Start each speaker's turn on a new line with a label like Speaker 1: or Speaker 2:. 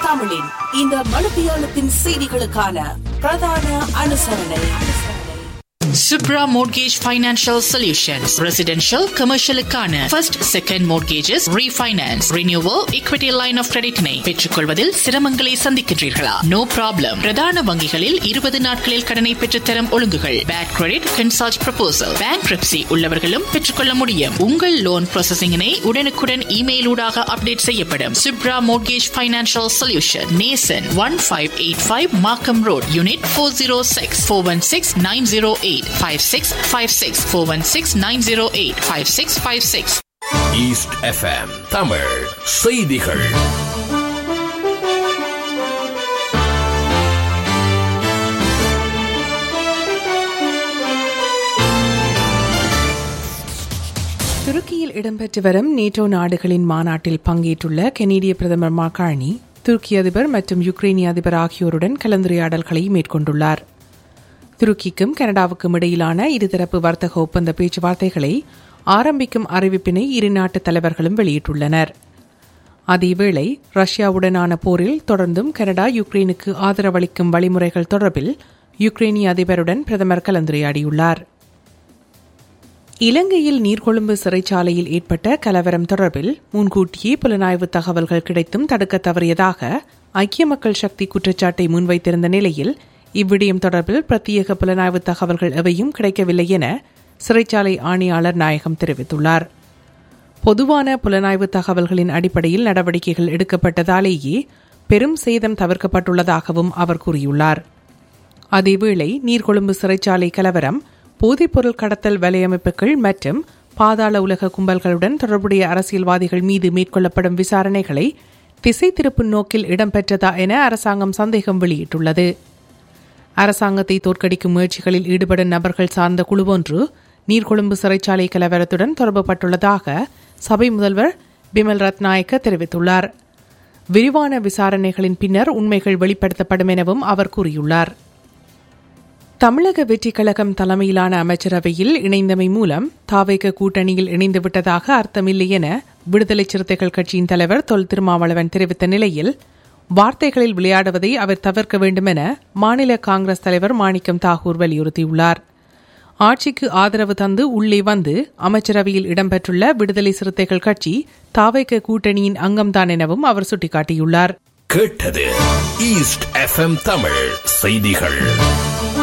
Speaker 1: தமிழின் இந்த மணித்தியாலத்தின் செய்திகளுக்கான பிரதான அனுசரணை
Speaker 2: Subra Mortgage Financial Solutions. Residential, commercial க்கான first, second mortgages, refinance, renewal, equity line of credit னை பெற்றுக்கொள்வதில் சிரமங்களை சந்திக்கின்றீர்களா நோ ப்ராப்ளம் பிரதான வங்கிகளில் இருபது நாட்களில் கடனை பெற்றுத்தரும் ஒழுங்குகள் bad credit consult proposal bank உள்ளவர்களும் பெற்றுக்கொள்ள முடியும் உங்கள் லோன் ப்ராசஸிங்கினை உடனுக்குடன் இமெயில் ஊடாக அப்டேட் செய்யப்படும் Supra mortgage financial solution nation one five eight five Markham road unit four zero six four one six nine zero eight five six five six four one six nine zero eight five six five six
Speaker 3: east FM Tamil செய்திகள்
Speaker 4: துருக்கியில் இடம்பெற்று வரும் NATO நாடுகளின் மாநாட்டில் பங்கேற்றுள்ள கெனடிய பிரதமர் மாகாணி துருக்கி அதிபர் மற்றும் யுக்ரைனிய அதிபர் ஆகியோருடன் கலந்துரையாடல்களை மேற்கொண்டுள்ளார் துருக்கிக்கும் கனடாவுக்கும் இடையிலான இருதரப்பு வர்த்தக ஒப்பந்த பேச்சுவார்த்தைகளை ஆரம்பிக்கும் அறிவிப்பினை இரு நாட்டு தலைவர்களும் வெளியிட்டுள்ளனர் அதேவேளை ரஷ்யாவுடனான போரில் தொடர்ந்தும் கனடா யுக்ரைனுக்கு ஆதரவளிக்கும் வழிமுறைகள் தொடர்பில் யுக்ரைனிய அதிபருடன் பிரதமர் கலந்துரையாடியுள்ளார் இலங்கையில் நீர்கொழும்பு சிறைச்சாலையில் ஏற்பட்ட கலவரம் தொடர்பில் முன்கூட்டியே புலனாய்வு தகவல்கள் கிடைத்தும் தடுக்க தவறியதாக ஐக்கிய மக்கள் சக்தி குற்றச்சாட்டை முன்வைத்திருந்த நிலையில் இவ்விடயம் தொடர்பில் பிரத்யேக புலனாய்வு தகவல்கள் எவையும் கிடைக்கவில்லை என சிறைச்சாலை ஆணையாளர் நாயகம் தெரிவித்துள்ளார் பொதுவான புலனாய்வு தகவல்களின் அடிப்படையில் நடவடிக்கைகள் எடுக்கப்பட்டதாலேயே பெரும் சேதம் தவிர்க்கப்பட்டுள்ளதாகவும் அவர் கூறியுள்ளார் அதேவேளை நீர்கொழும்பு சிறைச்சாலை கலவரம் போதைப்பொருள் கடத்தல் வலையமைப்புகள் மற்றும் பாதாள உலக கும்பல்களுடன் தொடர்புடைய அரசியல்வாதிகள் மீது மேற்கொள்ளப்படும் விசாரணைகளை திசை திருப்பும் நோக்கில் இடம்பெற்றதா என அரசாங்கம் சந்தேகம் வெளியிட்டுள்ளது அரசாங்கத்தை தோற்கடிக்கும் முயற்சிகளில் ஈடுபடும் நபர்கள் சார்ந்த குழுவொன்று நீர்கொழும்பு சிறைச்சாலை கலவரத்துடன் தொடர்புபட்டுள்ளதாக சபை முதல்வர் பிமல் ரத்நாயக்க தெரிவித்துள்ளார் விரிவான விசாரணைகளின் பின்னர் உண்மைகள் வெளிப்படுத்தப்படும் எனவும் அவர் கூறியுள்ளார் தமிழக வெற்றிக் கழகம் தலைமையிலான அமைச்சரவையில் இணைந்தமை மூலம் தாவேக கூட்டணியில் இணைந்துவிட்டதாக அர்த்தமில்லை என விடுதலை சிறுத்தைகள் கட்சியின் தலைவர் தொல் திருமாவளவன் தெரிவித்த நிலையில் வார்த்தைகளில் விளையாடுவதை அவர் தவிர்க்க வேண்டும் என மாநில காங்கிரஸ் தலைவர் மாணிக்கம் தாகூர் வலியுறுத்தியுள்ளார் ஆட்சிக்கு ஆதரவு தந்து உள்ளே வந்து அமைச்சரவையில் இடம்பெற்றுள்ள விடுதலை சிறுத்தைகள் கட்சி தாவைக்க கூட்டணியின் அங்கம்தான் எனவும் அவர் சுட்டிக்காட்டியுள்ளார்
Speaker 3: கேட்டது ஈஸ்ட் எஃப்எம் தமிழ் செய்திகள்